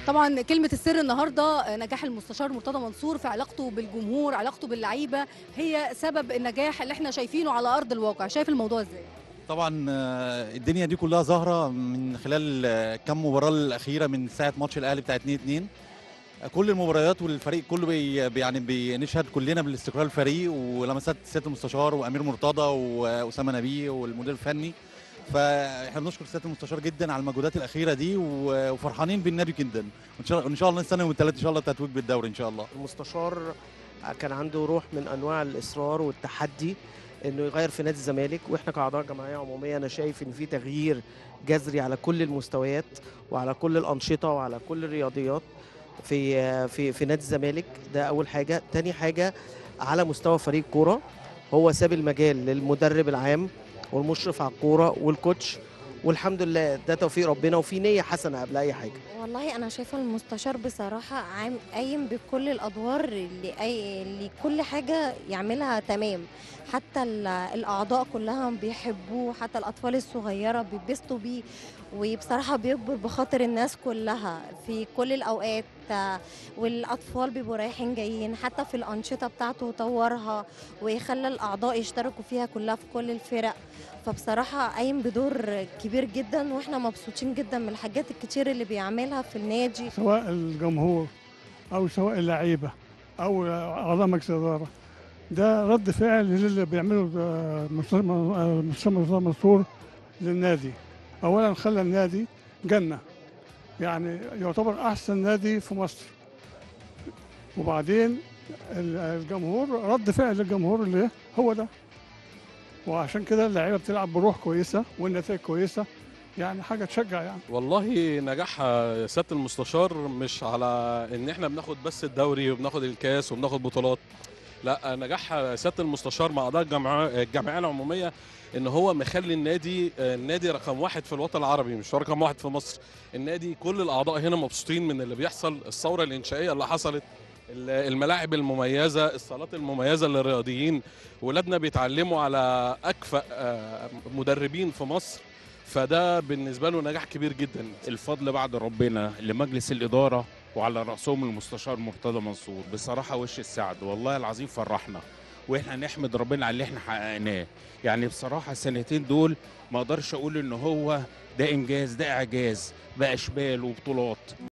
طبعا كلمة السر النهاردة نجاح المستشار مرتضى منصور في علاقته بالجمهور علاقته باللعيبة هي سبب النجاح اللي احنا شايفينه على أرض الواقع شايف الموضوع ازاي؟ طبعا آه، الدنيا دي كلها ظاهره من خلال آه، كم مباراه الاخيره من ساعه ماتش الاهلي بتاع 2 2 كل المباريات والفريق كله بي بي- يعني بنشهد كلنا بالاستقرار الفريق ولمسات سياده المستشار وامير مرتضى واسامه نبيه والمدير الفني فاحنا بنشكر سياده المستشار جدا على المجهودات الاخيره دي و- وفرحانين بالنادي جدا وان شاء ان شاء الله السنه يوم الثلاث ان شاء الله تتويج بالدوري ان شاء الله المستشار كان عنده روح من انواع الاصرار والتحدي انه يغير في نادي الزمالك واحنا كاعضاء جمعيه عموميه انا شايف ان في تغيير جذري على كل المستويات وعلى كل الانشطه وعلى كل الرياضيات في في في نادي الزمالك ده اول حاجه تاني حاجه على مستوى فريق كوره هو ساب المجال للمدرب العام والمشرف على الكوره والكوتش والحمد لله ده توفيق ربنا وفي نيه حسنه قبل اي حاجه والله انا شايفه المستشار بصراحه عام قايم بكل الادوار اللي أي اللي كل حاجه يعملها تمام حتى ال- الاعضاء كلها بيحبوه حتى الاطفال الصغيره بيتبسطوا بيه وبصراحه بيكبر بخاطر الناس كلها في كل الاوقات آه، والاطفال بيبقوا رايحين جايين حتى في الانشطه بتاعته طورها وخلى الاعضاء يشتركوا فيها كلها في كل الفرق فبصراحة قايم بدور كبير جدا واحنا مبسوطين جدا من الحاجات الكتير اللي بيعملها في النادي سواء الجمهور او سواء اللعيبه او اعضاء مجلس الاداره ده رد فعل للي بيعمله آه، مستشار آه، مستشار مرتضى منصور للنادي اولا خلى النادي جنه يعني يعتبر احسن نادي في مصر وبعدين ال- الجمهور رد فعل الجمهور اللي هو ده وعشان كده اللعيبه بتلعب بروح كويسه والنتائج كويسه يعني حاجه تشجع يعني والله نجاح سياده المستشار مش على ان احنا بناخد بس الدوري وبناخد الكاس وبناخد بطولات لا نجاح سياده المستشار مع اعضاء الجمع- الجمعيه العموميه ان هو مخلي النادي النادي رقم واحد في الوطن العربي مش رقم واحد في مصر النادي كل الاعضاء هنا مبسوطين من اللي بيحصل الثوره الانشائيه اللي حصلت ال- الملاعب المميزه الصالات المميزه للرياضيين ولادنا بيتعلموا على اكفأ آه، مدربين في مصر فده بالنسبه له نجاح كبير جدا الفضل بعد ربنا لمجلس الإدارة وعلى رأسهم المستشار مرتضى منصور بصراحة وش السعد والله العظيم فرحنا واحنا نحمد ربنا على اللي احنا حققناه يعني بصراحة السنتين دول ما اقدرش اقول ان هو ده انجاز ده اعجاز باشبال وبطولات